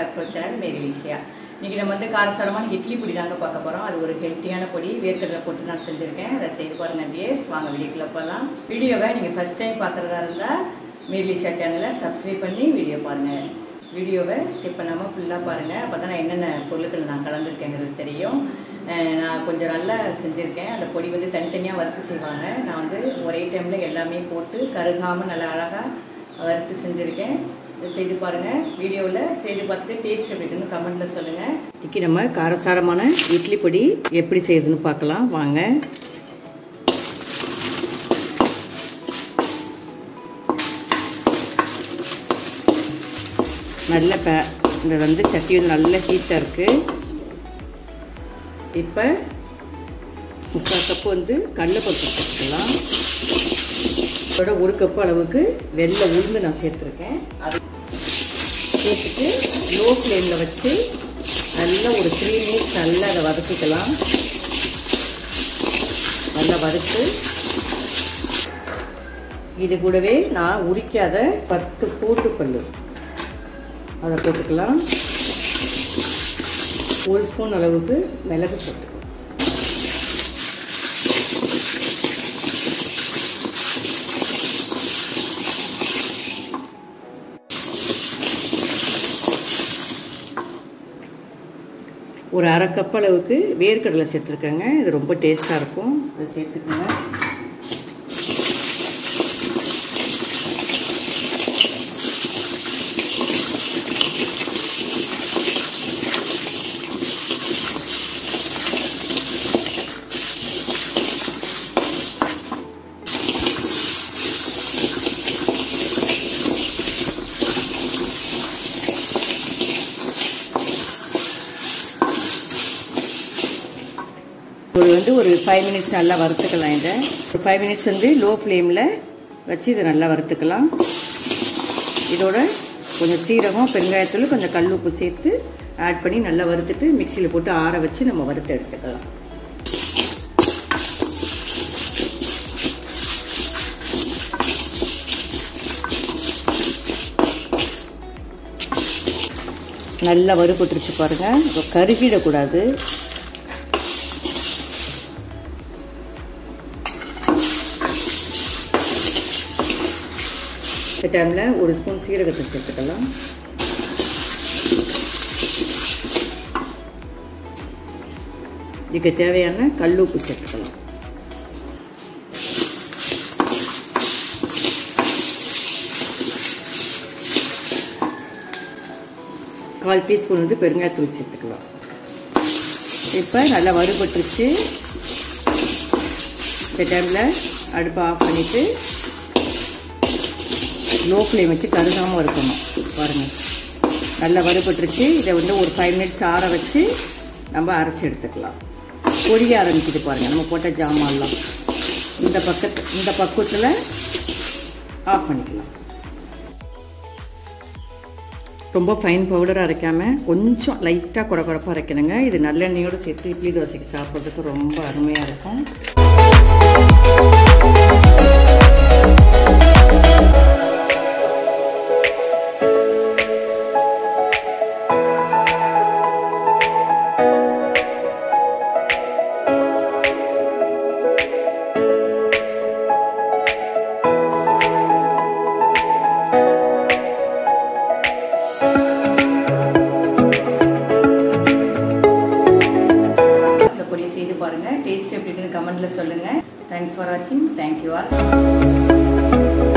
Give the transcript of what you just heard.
back to channel மேரி விஷயா இன்றைக்கி நம்ம வந்து காரசாரமான இட்லி பொடி தாங்க பார்க்க போகிறோம் அது ஒரு ஹெல்த்தியான பொடி வேர்க்கடலை போட்டு நான் செஞ்சுருக்கேன் அதை செய்து பாருங்க டிஎஸ் வாங்க வீடியோக்குள்ள போகலாம் வீடியோவை நீங்கள் ஃபஸ்ட் டைம் பார்க்குறதா இருந்தால் மேரி விஷயா சேனலை சப்ஸ்கிரைப் பண்ணி வீடியோ பாருங்கள் வீடியோவை ஸ்கிப் பண்ணாமல் ஃபுல்லாக பாருங்கள் அப்போ தான் நான் என்னென்ன பொருட்கள் நான் கலந்துருக்கேங்கிறது தெரியும் அஹ் நான் கொஞ்சம் நல்லா செஞ்சுருக்கேன் அந்த பொடி வந்து தனித்தனியாக வறுத்து செய்வாங்க நான் வந்து ஒரே டைமில் எல்லாமே போட்டு கருகாமல் நல்லா அழகாக வறுத்து செஞ்சுருக்கேன் இதை செய்து பாருங்கள் வீடியோவில் செய்து பார்த்துட்டு டேஸ்ட் எப்படி இருக்குன்னு கமெண்ட்டில் சொல்லுங்கள் இன்றைக்கி நம்ம காரசாரமான இட்லி பொடி எப்படி செய்யுதுன்னு பார்க்கலாம் வாங்க நல்ல பே இந்த வந்து சட்டி வந்து நல்ல ஹீட்டாக இருக்குது இப்போ முக்கால் கப்பு வந்து கடலைப்பருப்பு சேர்த்துக்கலாம் அதோட ஒரு கப்பு அளவுக்கு வெள்ளை உளுந்து நான் சேர்த்துருக்கேன் அது சேர்த்துட்டு லோ ஃப்ளேமில் வச்சு நல்லா ஒரு த்ரீ மினிட்ஸ் நல்லா அதை வதக்கிக்கலாம் நல்லா வறுத்து இது கூடவே நான் உரிக்காத பத்து பூட்டுப்பல்லு அதை போட்டுக்கலாம் ஒரு ஸ்பூன் அளவுக்கு மிளகு சேர்த்துக்கலாம் ஒரு அரை கப் அளவுக்கு வேர்க்கடலை சேர்த்துருக்கேங்க இது ரொம்ப டேஸ்ட்டாக இருக்கும் அதை சேர்த்துக்கோங்க ஒரு வந்து ஒரு ஃபைவ் மினிட்ஸ் நல்லா வறுத்துக்கலாம் இதை ஒரு ஃபைவ் மினிட்ஸ் வந்து லோ ஃப்ளேமில் வச்சு இதை நல்லா வறுத்துக்கலாம் இதோட கொஞ்சம் சீரகம் பெருங்காயத்தூள் கொஞ்சம் கல் உப்பு சேர்த்து ஆட் பண்ணி நல்லா வறுத்துட்டு மிக்சியில் போட்டு ஆற வச்சு நம்ம வறுத்து எடுத்துக்கலாம் நல்லா வறுபட்டுருச்சு பாருங்கள் கருகிடக்கூடாது இந்த டைமில் ஒரு ஸ்பூன் சீரகத்தை சேர்த்துக்கலாம் இதுக்கு தேவையான கல் உப்பு சேர்த்துக்கலாம் கால் டீஸ்பூன் வந்து பெருங்காயத்தூள் சேர்த்துக்கலாம் இப்போ நல்லா வறுபட்டுருச்சு இந்த டைமில் அடுப்பை ஆஃப் பண்ணிவிட்டு லோ ஃப்ளேம் வச்சு கருகாமல் இருக்கணும் பாருங்கள் நல்லா வறுபட்டுருச்சு இதை வந்து ஒரு ஃபைவ் மினிட்ஸ் ஆற வச்சு நம்ம அரைச்சி எடுத்துக்கலாம் பொரிய ஆரம்பிக்குது பாருங்கள் நம்ம போட்ட ஜாமான்லாம் இந்த பக்கத்து இந்த பக்குவத்தில் ஆஃப் பண்ணிக்கலாம் ரொம்ப ஃபைன் பவுடர் அரைக்காமல் கொஞ்சம் லைட்டாக குறை குறைப்பாக அரைக்கணுங்க இது நல்லெண்ணெயோடு சேர்த்து இட்லி தோசைக்கு சாப்பிட்றதுக்கு ரொம்ப அருமையாக இருக்கும் பொடியை செய்து பாருங்கள் டேஸ்ட் எப்படி இருக்குன்னு கமெண்ட்டில் சொல்லுங்கள் தேங்க்ஸ் ஃபார் வாட்சிங் தேங்க்யூ ஆல்